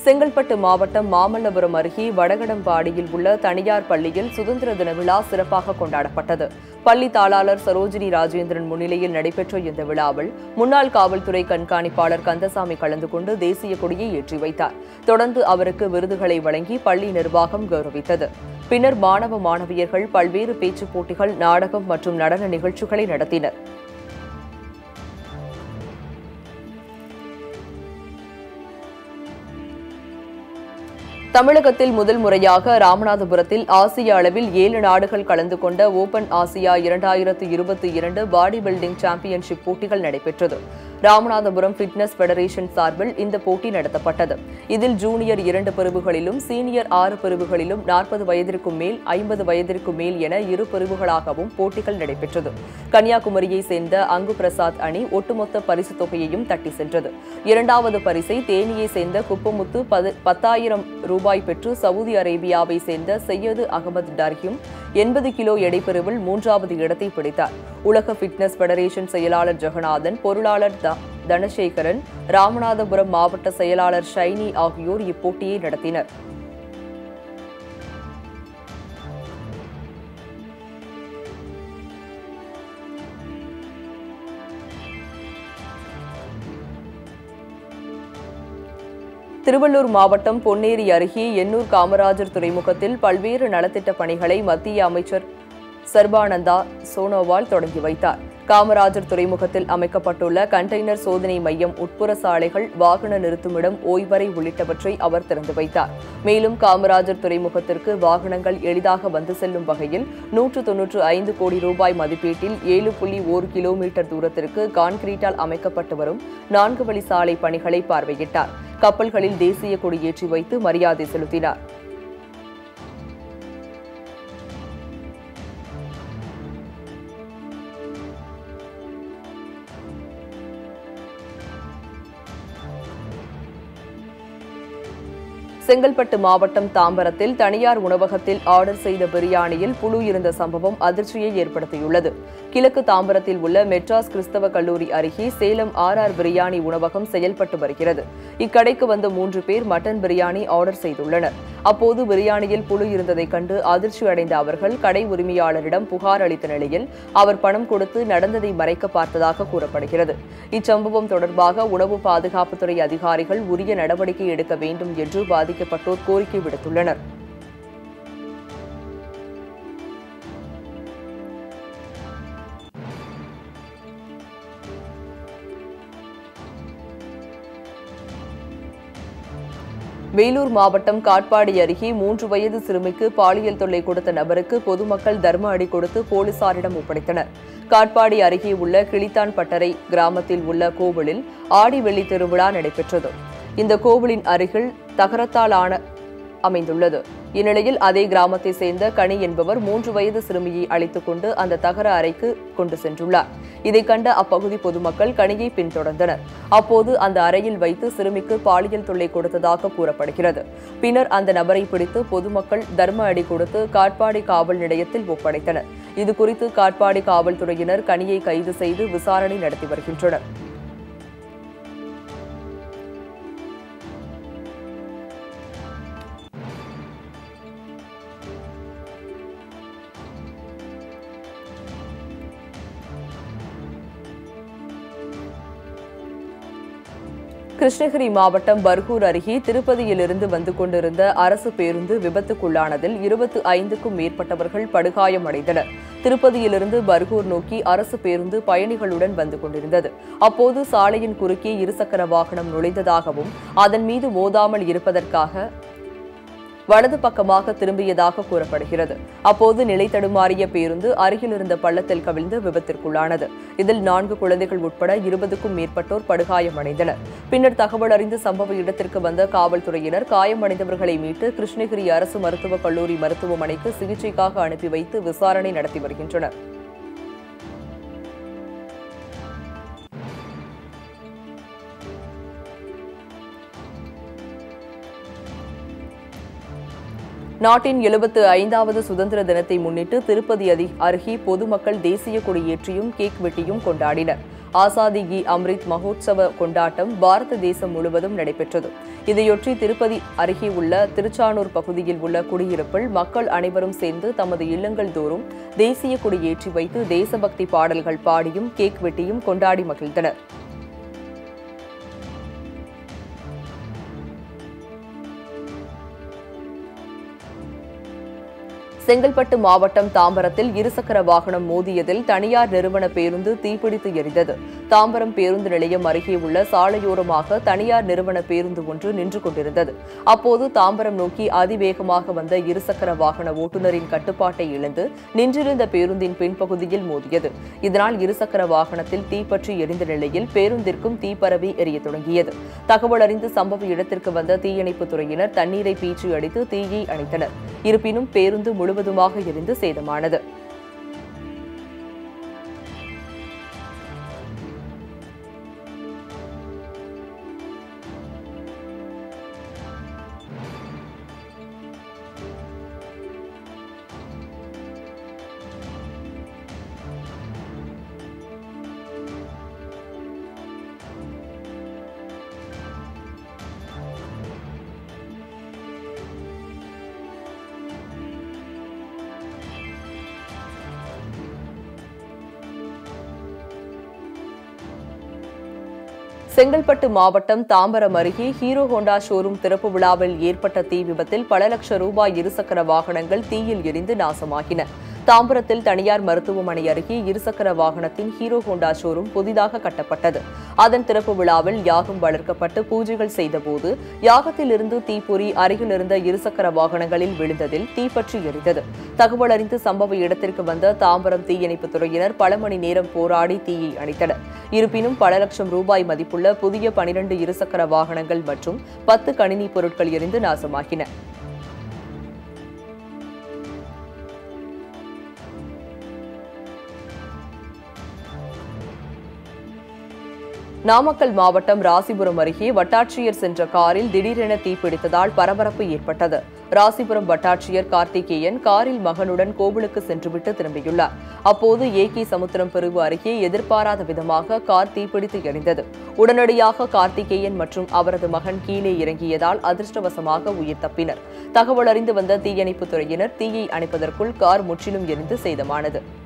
செங்கல்பட்டு மாவட்டம் மாமல்லபுரம் அருகே வடகடம்பாடியில் உள்ள தனியார் பள்ளியில் சுதந்திர தின விழா சிறப்பாக கொண்டாடப்பட்டது பள்ளி தாளாளர் சரோஜினி ராஜேந்திரன் முன்னிலையில் நடைபெற்ற இந்த விழாவில் முன்னாள் காவல்துறை கண்காணிப்பாளர் கந்தசாமி கலந்து கொண்டு தேசிய கொடியை ஏற்றி வைத்தார் தொடர்ந்து அவருக்கு விருதுகளை வழங்கி பள்ளி நிர்வாகம் கௌரவித்தது பின்னர் மாணவ மாணவியர்கள் பல்வேறு பேச்சுப் போட்டிகள் நாடகம் மற்றும் நடன நிகழ்ச்சிகளை நடத்தினர் தமிழகத்தில் முதல் முறையாக ராமநாதபுரத்தில் ஆசிய அளவில் ஏழு நாடுகள் கலந்து கொண்ட ஓபன் ஆசியா இரண்டாயிரத்து இருபத்தி இரண்டு பாடி பில்டிங் சாம்பியன்ஷிப் போட்டிகள் நடைபெற்றது ராமநாதபுரம் ஃபிட்னஸ் ஃபெடரேஷன் சார்பில் இந்த போட்டி நடத்தப்பட்டது இதில் ஜூனியர் இரண்டு பிரிவுகளிலும் சீனியர் ஆறு பிரிவுகளிலும் நாற்பது வயதிற்கும் மேல் ஐம்பது வயதிற்கும் மேல் என இரு பிரிவுகளாகவும் போட்டிகள் நடைபெற்றது கன்னியாகுமரியை சேர்ந்த அங்கு பிரசாத் அணி ஒட்டுமொத்த பரிசுத் தொகையையும் தட்டி சென்றது இரண்டாவது பரிசை தேனியை சேர்ந்த குப்பமுத்து பது- பத்தாயிரம் ரூபாய் பெற்று சவுதி அரேபியாவை சேர்ந்த சையது அகமது டர்ஹிம் எண்பது கிலோ எடைப்பிரிவில் மூன்றாவது இடத்தை பிடித்தார் உலக ஃபிட்னஸ் ஃபெடரேஷன் செயலாளர் ஜெகநாதன் பொருளாளர் த- தனசேகரன் ராமநாதபுரம் மாவட்ட செயலாளர் ஷைனி ஆகியோர் இப்போட்டியை நடத்தினர் திருவள்ளூர் மாவட்டம் பொன்னேரி அருகே எண்ணூர் காமராஜர் துறைமுகத்தில் பல்வேறு நலத்திட்ட பணிகளை மத்திய அமைச்சர் சர்பானந்தா சோனோவால் தொடங்கி வைத்தார் காமராஜர் துறைமுகத்தில் அமைக்கப்பட்டுள்ள கண்டெய்னர் சோதனை மையம் உட்புற சாலைகள் வாகன நிறுத்துமிடம் ஓய்வறை உள்ளிட்டவற்றை அவர் திறந்து வைத்தார் மேலும் காமராஜர் துறைமுகத்திற்கு வாகனங்கள் எளிதாக வந்து செல்லும் வகையில் நூற்று தொன்னூற்று ஐந்து கோடி ரூபாய் மதிப்பீட்டில் ஏழு புள்ளி ஒரு கிலோமீட்டர் தூரத்திற்கு கான்கிரீட்டால் அமைக்கப்பட்டு வரும் நான்கு வழி சாலை பணிகளை பார்வையிட்டார் கப்பல்களில் தேசிய கொடி ஏற்றி வைத்து மரியாதை செலுத்தினார் செங்கல்பட்டு மாவட்டம் தாம்பரத்தில் தனியார் உணவகத்தில் ஆர்டர் செய்த பிரியாணியில் புழு இருந்த சம்பவம் அதிர்ச்சியை ஏற்படுத்தியுள்ளது கிழக்கு தாம்பரத்தில் உள்ள மெட்ராஸ் கிறிஸ்தவ கல்லூரி அருகே சேலம் ஆர் ஆர் பிரியாணி உணவகம் செயல்பட்டு வருகிறது இக்கடைக்கு வந்த மூன்று பேர் மட்டன் பிரியாணி ஆர்டர் செய்துள்ளனர் அப்போது பிரியாணியில் புழு இருந்ததைக் கண்டு அதிர்ச்சி அடைந்த அவர்கள் கடை உரிமையாளரிடம் புகார் அளித்த நிலையில் அவர் பணம் கொடுத்து நடந்ததை மறைக்க பார்த்ததாக கூறப்படுகிறது இச்சம்பவம் தொடர்பாக உணவு பாதுகாப்புத்துறை அதிகாரிகள் உரிய நடவடிக்கை எடுக்க வேண்டும் என்று பாதிக்கப்பட்டோர் கோரிக்கை விடுத்துள்ளனர் வேலூர் மாவட்டம் காட்பாடி அருகே மூன்று வயது சிறுமிக்கு பாலியல் தொல்லை கொடுத்த நபருக்கு பொதுமக்கள் தர்ம அடி கொடுத்து போலீசாரிடம் ஒப்படைத்தனர் காட்பாடி அருகே உள்ள கிளித்தான் பட்டறை கிராமத்தில் உள்ள கோவிலில் ஆடி வெள்ளி திருவிழா நடைபெற்றது இந்த கோவிலின் அருகில் தகரத்தால் ஆன அமைந்துள்ளது இந்நிலையில் அதே கிராமத்தை சேர்ந்த கனி என்பவர் மூன்று வயது சிறுமியை அழைத்துக் கொண்டு அந்த தகர அறைக்கு கொண்டு சென்றுள்ளார் இதைக் கண்ட அப்பகுதி பொதுமக்கள் கனியை பின்தொடர்ந்தனர் அப்போது அந்த அறையில் வைத்து சிறுமிக்கு பாலியல் தொல்லை கொடுத்ததாக கூறப்படுகிறது பின்னர் அந்த நபரை பிடித்து பொதுமக்கள் தர்ம அடி கொடுத்து காட்பாடி காவல் நிலையத்தில் ஒப்படைத்தனர் இதுகுறித்து காட்பாடி காவல்துறையினர் கனியை கைது செய்து விசாரணை நடத்தி வருகின்றனர் கிருஷ்ணகிரி மாவட்டம் பர்கூர் அருகே திருப்பதியிலிருந்து வந்து கொண்டிருந்த அரசு பேருந்து விபத்துக்குள்ளானதில் இருபத்து ஐந்துக்கும் மேற்பட்டவர்கள் படுகாயமடைந்தனர் திருப்பதியிலிருந்து பர்கூர் நோக்கி அரசு பேருந்து பயணிகளுடன் வந்து கொண்டிருந்தது அப்போது சாலையின் குறுக்கே இருசக்கர வாகனம் நுழைந்ததாகவும் அதன் மீது மோதாமல் இருப்பதற்காக வலது பக்கமாக திரும்பியதாக கூறப்படுகிறது அப்போது நிலை தடுமாறிய பேருந்து அருகில் இருந்த பள்ளத்தில் கவிழ்ந்து விபத்திற்குள்ளானது இதில் நான்கு குழந்தைகள் உட்பட இருபதுக்கும் மேற்பட்டோர் படுகாயமடைந்தனர் பின்னர் தகவல் அறிந்து சம்பவ இடத்திற்கு வந்த காவல்துறையினர் காயமடைந்தவர்களை மீட்டு கிருஷ்ணகிரி அரசு மருத்துவக் கல்லூரி மருத்துவமனைக்கு சிகிச்சைக்காக அனுப்பி வைத்து விசாரணை நடத்தி வருகின்றனர் நாட்டின் எழுபத்து ஐந்தாவது சுதந்திர தினத்தை முன்னிட்டு திருப்பதி அதி அருகே பொதுமக்கள் தேசிய கொடி ஏற்றியும் கேக் வெட்டியும் கொண்டாடினர் ஆசாதி கி அம்ரித் மகோத்சவ கொண்டாட்டம் பாரத தேசம் முழுவதும் நடைபெற்றது இதையொட்டி திருப்பதி அருகே உள்ள திருச்சானூர் பகுதியில் உள்ள குடியிருப்பில் மக்கள் அனைவரும் சேர்ந்து தமது இல்லங்கள் தோறும் தேசிய கொடி ஏற்றி வைத்து தேசபக்தி பாடல்கள் பாடியும் கேக் வெட்டியும் கொண்டாடி மகிழ்ந்தனர் செங்கல்பட்டு மாவட்டம் தாம்பரத்தில் இருசக்கர வாகனம் மோதியதில் தனியார் நிறுவன பேருந்து தீப்பிடித்து எரிந்தது தாம்பரம் பேருந்து நிலையம் அருகே உள்ள சாலையோரமாக தனியார் நிறுவன பேருந்து ஒன்று நின்று கொண்டிருந்தது அப்போது தாம்பரம் நோக்கி அதிவேகமாக வந்த இருசக்கர வாகன ஓட்டுநரின் கட்டுப்பாட்டை இழந்து நின்றிருந்த பேருந்தின் பின்பகுதியில் மோதியது இதனால் இருசக்கர வாகனத்தில் தீப்பற்றி எரிந்த நிலையில் பேருந்திற்கும் தீ பரவி எரியத் தொடங்கியது தகவல் அறிந்து சம்பவ இடத்திற்கு வந்த தீயணைப்புத் துறையினர் தண்ணீரை பீச்சி அடித்து தீயை அணைத்தனர் இருப்பினும் பேருந்து முழுவதுமாக எரிந்து சேதமானது செங்கல்பட்டு மாவட்டம் தாம்பரம் அருகே ஹீரோ ஹோண்டா ஷோரூம் திறப்பு விழாவில் ஏற்பட்ட தீ விபத்தில் பல லட்சம் ரூபாய் இருசக்கர வாகனங்கள் தீயில் எரிந்து நாசமாகின தாம்பரத்தில் தனியார் மருத்துவமனை அருகே இருசக்கர வாகனத்தின் ஹீரோ ஹோண்டா ஷோரூம் புதிதாக கட்டப்பட்டது அதன் திறப்பு விழாவில் யாகம் வளர்க்கப்பட்டு பூஜைகள் செய்தபோது யாகத்தில் இருந்து தீப்பொறி அருகில் இருந்த இருசக்கர வாகனங்களில் விழுந்ததில் தீப்பற்றி எரிந்தது தகவல் அறிந்து சம்பவ இடத்திற்கு வந்த தாம்பரம் தீயணைப்புத் துறையினர் பல மணி நேரம் போராடி தீயை அணைத்தனர் இருப்பினும் பல லட்சம் ரூபாய் மதிப்புள்ள புதிய பனிரண்டு இருசக்கர வாகனங்கள் மற்றும் பத்து கணினி பொருட்கள் எரிந்து நாசமாகின நாமக்கல் மாவட்டம் ராசிபுரம் அருகே வட்டாட்சியர் சென்ற காரில் திடீரென தீப்பிடித்ததால் பரபரப்பு ஏற்பட்டது ராசிபுரம் வட்டாட்சியர் கார்த்திகேயன் காரில் மகனுடன் கோவிலுக்கு சென்றுவிட்டு திரும்பியுள்ளார் அப்போது ஏகி சமுத்திரம் பிரிவு அருகே எதிர்பாராத விதமாக கார் தீப்பிடித்து எரிந்தது உடனடியாக கார்த்திகேயன் மற்றும் அவரது மகன் கீழே இறங்கியதால் அதிர்ஷ்டவசமாக உயிர் தப்பினர் தகவல் அறிந்து வந்த தீயணைப்புத் துறையினர் தீயை அணைப்பதற்குள் கார் முற்றிலும் எரிந்து சேதமானது